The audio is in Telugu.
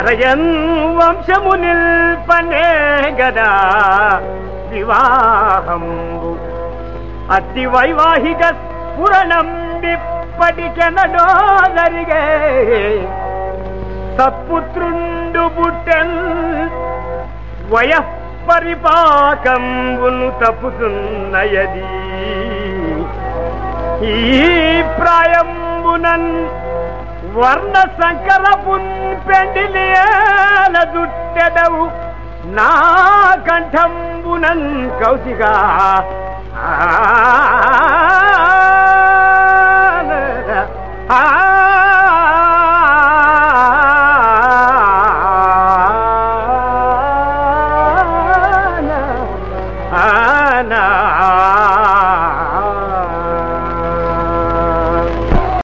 రయన్ వంశము నిల్పనే గదా వివాహంబు అతి వైవాహిక స్ఫురణం విప్పటికెనడో జరిగే సత్పుత్రుండు బుట్టెల్ వయఃపరిపాకంబును తప్పుతున్నయది ఈ ప్రాయంబునన్ వర్ణ సంకరపున్ పెండిలియేల దుట్టెదవు నా కంఠంబునన్ కౌశిగా ఆ